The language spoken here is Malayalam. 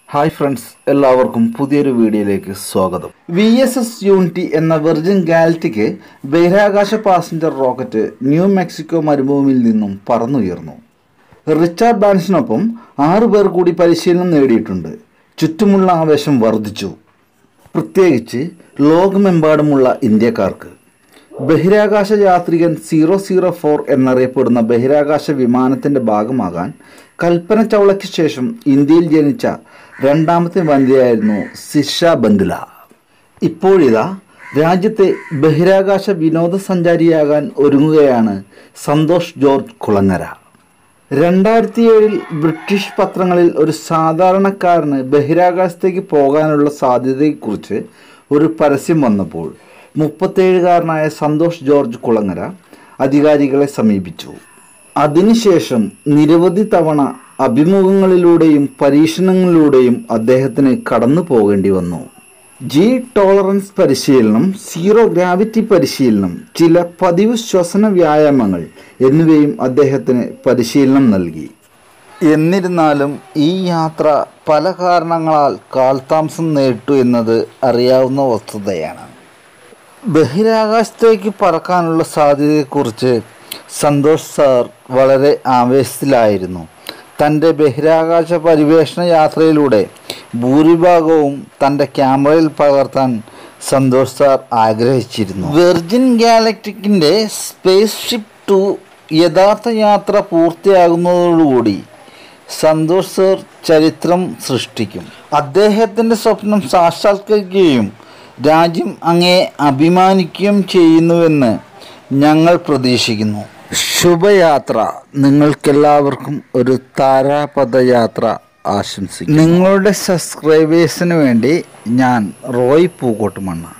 ഹായ് ഫ്രണ്ട്സ് എല്ലാവർക്കും പുതിയൊരു വീഡിയോയിലേക്ക് സ്വാഗതം വി എസ് എസ് യൂണിറ്റി എന്ന വെർജിൻ ഗാലറ്റിക്ക് ബഹിരാകാശ പാസഞ്ചർ റോക്കറ്റ് ന്യൂ മെക്സിക്കോ മരുഭൂമിയിൽ നിന്നും പറന്നുയർന്നു റിച്ചാർഡ് ബാൻസിനൊപ്പം ആറു പേർ കൂടി പരിശീലനം നേടിയിട്ടുണ്ട് ചുറ്റുമുള്ള ആവേശം വർദ്ധിച്ചു പ്രത്യേകിച്ച് ലോകമെമ്പാടുമുള്ള ഇന്ത്യക്കാർക്ക് ബഹിരാകാശ യാത്രികൻ സീറോ സീറോ ഫോർ എന്നറിയപ്പെടുന്ന ബഹിരാകാശ വിമാനത്തിന്റെ ഭാഗമാകാൻ കൽപ്പന ചൗളയ്ക്ക് ശേഷം ഇന്ത്യയിൽ ജനിച്ച രണ്ടാമത്തെ വനിതയായിരുന്നു സിഷ ബന്ദുല ഇപ്പോഴിതാ രാജ്യത്തെ ബഹിരാകാശ വിനോദസഞ്ചാരിയാകാൻ ഒരുങ്ങുകയാണ് സന്തോഷ് ജോർജ് കുളങ്ങര രണ്ടായിരത്തി ഏഴിൽ ബ്രിട്ടീഷ് പത്രങ്ങളിൽ ഒരു സാധാരണക്കാരന് ബഹിരാകാശത്തേക്ക് പോകാനുള്ള സാധ്യതയെക്കുറിച്ച് ഒരു പരസ്യം വന്നപ്പോൾ മുപ്പത്തേഴുകാരനായ സന്തോഷ് ജോർജ് കുളങ്ങര അധികാരികളെ സമീപിച്ചു അതിനുശേഷം നിരവധി തവണ അഭിമുഖങ്ങളിലൂടെയും പരീക്ഷണങ്ങളിലൂടെയും അദ്ദേഹത്തിന് കടന്നു പോകേണ്ടി വന്നു ജി ടോളറൻസ് പരിശീലനം സീറോ ഗ്രാവിറ്റി പരിശീലനം ചില പതിവ് ശ്വസന വ്യായാമങ്ങൾ എന്നിവയും അദ്ദേഹത്തിന് പരിശീലനം നൽകി എന്നിരുന്നാലും ഈ യാത്ര പല കാരണങ്ങളാൽ കാൽതാമസം നേരിട്ടു എന്നത് അറിയാവുന്ന വസ്തുതയാണ് ബഹിരാകാശത്തേക്ക് പറക്കാനുള്ള സാധ്യതയെക്കുറിച്ച് സന്തോഷ് സാർ വളരെ ആവേശത്തിലായിരുന്നു തൻ്റെ ബഹിരാകാശ പരിവേഷണ യാത്രയിലൂടെ ഭൂരിഭാഗവും തൻ്റെ ക്യാമറയിൽ പകർത്താൻ സന്തോഷ് സാർ ആഗ്രഹിച്ചിരുന്നു വെർജിൻ ഗാലക്റ്റിക്കിൻ്റെ സ്പേസ് ഷിപ്പ് ടു യഥാർത്ഥ യാത്ര പൂർത്തിയാകുന്നതോടുകൂടി സന്തോഷ് സർ ചരിത്രം സൃഷ്ടിക്കും അദ്ദേഹത്തിൻ്റെ സ്വപ്നം സാക്ഷാത്കരിക്കുകയും രാജ്യം അങ്ങേ അഭിമാനിക്കുകയും ചെയ്യുന്നുവെന്ന് ഞങ്ങൾ പ്രതീക്ഷിക്കുന്നു ശുഭയാത്ര നിങ്ങൾക്കെല്ലാവർക്കും ഒരു താരാപഥയാത്ര ആശംസിക്കുന്നു നിങ്ങളുടെ സബ്സ്ക്രൈബേഴ്സിന് വേണ്ടി ഞാൻ റോയ് പൂക്കോട്ടുമണ്ണ